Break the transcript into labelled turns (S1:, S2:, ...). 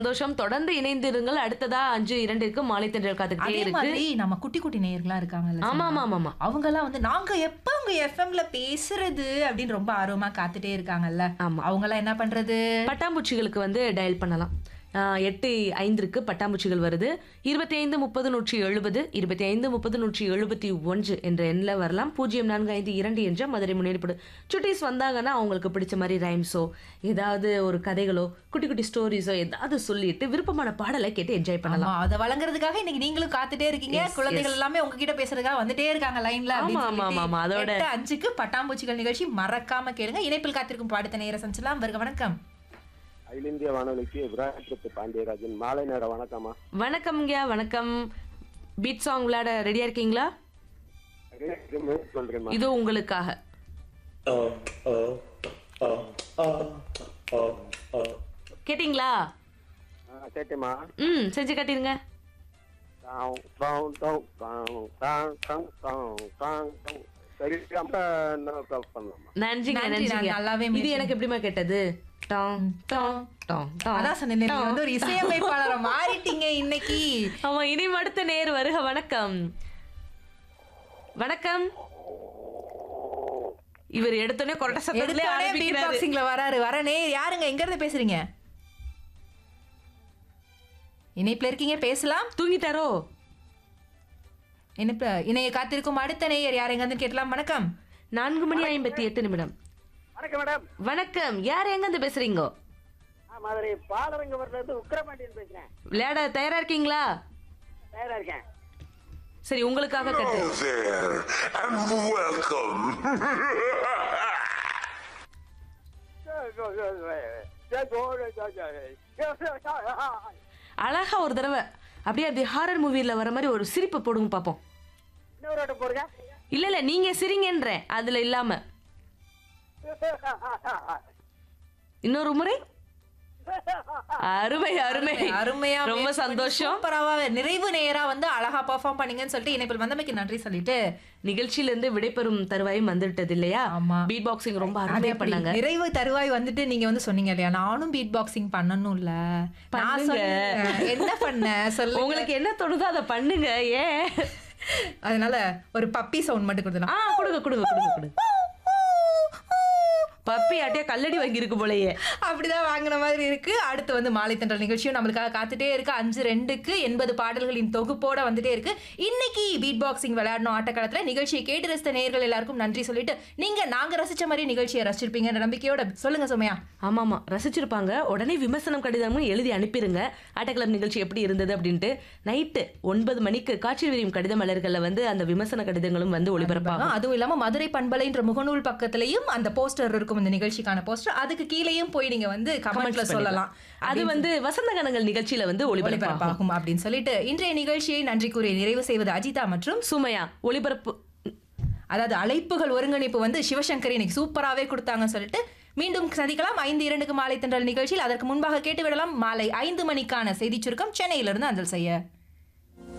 S1: சந்தோஷம் தொடர்ந்து இணைந்திருங்கள் அடுத்ததா அஞ்சு இரண்டிற்கு மாலை தென்றல் காத்துக்கிட்டே
S2: அதே
S1: இருக்கு
S2: மாதிரி நம்ம குட்டி குட்டி நேயர்களா இருக்காங்கல்ல
S1: ஆமா
S2: சோனா?
S1: ஆமா ஆமா
S2: அவங்க எல்லாம் வந்து நாங்க எப்ப உங்க எஃப்எம்ல பேசுறது அப்படின்னு ரொம்ப ஆர்வமா காத்துட்டே இருக்காங்கல்ல
S1: ஆமா.
S2: அவங்க எல்லாம் என்ன பண்றது
S1: பட்டாம்பூச்சிகளுக்கு வந்து டயல் பண்ணலாம் ஆஹ் எட்டு ஐந்திற்கு பட்டாம்பூச்சிகள் வருது இருபத்தி ஐந்து முப்பது நூற்றி எழுபது இருபத்தி ஐந்து முப்பது நூற்றி எழுபத்தி ஒன்று என்ற எண்ணில் வரலாம் பூஜ்ஜியம் நான்கு ஐந்து இரண்டு என்ற மதுரை முன்னேறிப்படு சுட்டீஸ் வந்தாங்கன்னா அவங்களுக்கு பிடிச்ச மாதிரி ரைம்ஸோ ஏதாவது ஒரு கதைகளோ குட்டி குட்டி ஸ்டோரிஸோ ஏதாவது சொல்லிட்டு விருப்பமான பாடலை கேட்டு என்ஜாய் பண்ணலாம்
S2: ஆமா அதை வழங்குறதுக்காக இன்னைக்கு நீங்களும் காத்துட்டே இருக்கீங்க
S1: Yes,
S2: குழந்தைகள் எல்லாமே உங்ககிட்ட பேசுறதுக்காக வந்துட்டே இருக்காங்க லைன்ல
S1: ஆமா, ஆமா, ஆமா, ஆமா. அதோட-
S2: எட்டு அஞ்சுக்கு பட்டாம்பூச்சிகள் நிகழ்ச்சி மறக்காம கேளுங்க இணைப்பில் காத்திருக்கும் பாடத்த நேர சஞ்சலாம் வருக வணக்கம்
S3: அகில இந்திய வானொலிக்கு விராஜபுரத்து பாண்டியராஜன் மாலை நேர வணக்கம்மா
S1: வணக்கம்ங்க வணக்கம் பீட் சாங் விளையாட ரெடியா இருக்கீங்களா
S3: முயற்சி பண்றேம்மா
S1: இது உங்களுக்காக கேட்டிங்களா
S3: ஆ, கேட்டேம்மா
S1: ம் செஞ்சு காட்டிருங்க
S3: டாங், டாங், டாங், டாங், டாங், டாங், டாங், டாங், டாங். சரி அப்ப நான் call பண்ணலாமா
S1: நன்றிங்க
S2: நன்றி,
S1: நன்றிங்க
S2: நான் நல்லாவே
S1: இது
S2: முயற்சி
S1: எனக்கு எப்படிமா கேட்டது டாங் டாங் டாங் டாங்
S2: அதான் சொன்னேன் நீங்க வந்து ஒரு இசையமைப்பாளரை மாறிட்டீங்க இன்னைக்கு
S1: ஆமா இனி அடுத்த நேர் வருக வணக்கம் வணக்கம் இவர் எடுத்தோடனே கொரட்ட சத்தத்திலே
S2: எடுத்தோடனே beat
S1: ஆரம்பிக்கிறாரு
S2: boxingல வராரு வரனே யாருங்க எங்க இருந்து பேசுறீங்க இணைப்புல இருக்கீங்க பேசலாம்
S1: தூங்கிட்டாரோ
S2: இணைப்பு இணைய காத்திருக்கும் அடுத்த நேயர் யார் எங்க இருந்து கேட்கலாம் வணக்கம்
S1: நான்கு மணி ஐம்பத்தி எட்டு நிமிடம்
S3: வணக்கம் மேடம்
S1: வணக்கம் யார் எங்க இருந்து பேசுறீங்க
S3: நான் மதுரை பாலரங்கவரத்துல இருந்து உக்கிரபாண்டியன் பேசுறேன்
S1: விளையாட தயாரா இருக்கீங்களா
S3: தயாரா இருக்கேன்
S1: சரி உங்களுக்காக கட்டு
S4: there and welcome.
S1: அழகா ஒரு தடவை அப்படியே அப்படி ஹாரர் மூவில வர மாதிரி ஒரு சிரிப்பு போடுங்க பாப்போம்
S3: இன்னொரு வாட்டி போடுங்க
S1: இல்ல இல்ல நீங்க சிரிங்கன்றேன் அதுல இல்லாம இன்னொரு முறை அருமை அருமை
S2: அருமையா
S1: ரொம்ப
S2: முயற்சி பண்ணி
S1: சந்தோஷம்
S2: சூப்பராவா நிறைவு நேரா வந்து அழகா பெர்ஃபார்ம் பண்ணீங்கன்னு சொல்லிட்டு இணைப்பில் வந்தமைக்கு நன்றி சொல்லிட்டு
S1: நிகழ்ச்சியில இருந்து விடைபெறும் தருவாயும் வந்துவிட்டது இல்லையா
S2: ஆமா.
S1: பீட் பாக்ஸிங் ரொம்ப
S2: அது
S1: அருமையா
S2: எப்படி?
S1: பண்ணாங்க
S2: நிறைவு தருவாய் வந்துட்டு நீங்க வந்து சொன்னீங்க இல்லையா நானும் பீட் பாக்ஸிங் பண்ணணும்ல நான்
S1: பண்ணுங்க.
S2: சொன்னேன். என்ன பண்ண சொல்லு
S1: உங்களுக்கு என்ன தோணுதோ அதை பண்ணுங்க ஏன்
S2: அதனால ஒரு பப்பி சவுண்ட் மட்டும் கொடுத்தலாம்
S1: ஆ கொடுங்க கொடுங்க கொடுங்க கொடுங்க பப்பி ஆட்டியா கல்லடி வாங்கி இருக்கு போலயே
S2: அப்படிதான் வாங்கின மாதிரி இருக்கு அடுத்து வந்து மாலை தென்றல் நிகழ்ச்சியும் நம்மளுக்காக காத்துட்டே இருக்கு அஞ்சு ரெண்டுக்கு எண்பது பாடல்களின் தொகுப்போட வந்துட்டே இருக்கு இன்னைக்கு பீட் பாக்ஸிங் விளையாடணும் ஆட்டக்காலத்துல நிகழ்ச்சியை கேட்டு ரசித்த நேயர்கள் எல்லாருக்கும் நன்றி சொல்லிட்டு நீங்க நாங்க ரசிச்ச மாதிரி நிகழ்ச்சியை ரசிச்சிருப்பீங்கன்ற நம்பிக்கையோட சொல்லுங்க சோமையா
S1: ஆமா ஆமா ரசிச்சிருப்பாங்க உடனே விமர்சனம் கடிதமும் எழுதி அனுப்பிடுங்க ஆட்டக்கிளப் நிகழ்ச்சி எப்படி இருந்தது அப்படின்ட்டு நைட்டு ஒன்பது மணிக்கு காட்சி விரியும் கடித மலர்கள்ல வந்து அந்த விமர்சன கடிதங்களும் வந்து ஒளிபரப்பாகும்
S2: அதுவும் இல்லாம மதுரை பண்பலைன்ற முகநூல் பக்கத்துலயும் அந்த போஸ்டர் இருக்கும் இந்த நிகழ்ச்சிக்கான போஸ்டர் அதுக்கு கீழேயும் போய் நீங்க வந்து கமெண்ட்ல சொல்லலாம்
S1: அது வந்து வசந்த கணங்கள் நிகழ்ச்சியில வந்து ஒளிபரப்பாகும்
S2: ஒளிபரப்பாகும் அப்படின்னு சொல்லிட்டு இன்றைய நிகழ்ச்சியை நன்றி கூறி நிறைவு செய்வது அஜிதா மற்றும்
S1: சுமையா ஒளிபரப்பு
S2: அதாவது அழைப்புகள் ஒருங்கிணைப்பு வந்து சிவசங்கர் இன்னைக்கு சூப்பராகவே கொடுத்தாங்கன்னு சொல்லிட்டு மீண்டும் சந்திக்கலாம் ஐந்து இரண்டுக்கு மாலை தென்றல் நிகழ்ச்சியில் அதற்கு முன்பாக கேட்டுவிடலாம் மாலை ஐந்து மணிக்கான செய்திச் சுருக்கம் சென்னையிலிருந்து அஞ்சல் செய்ய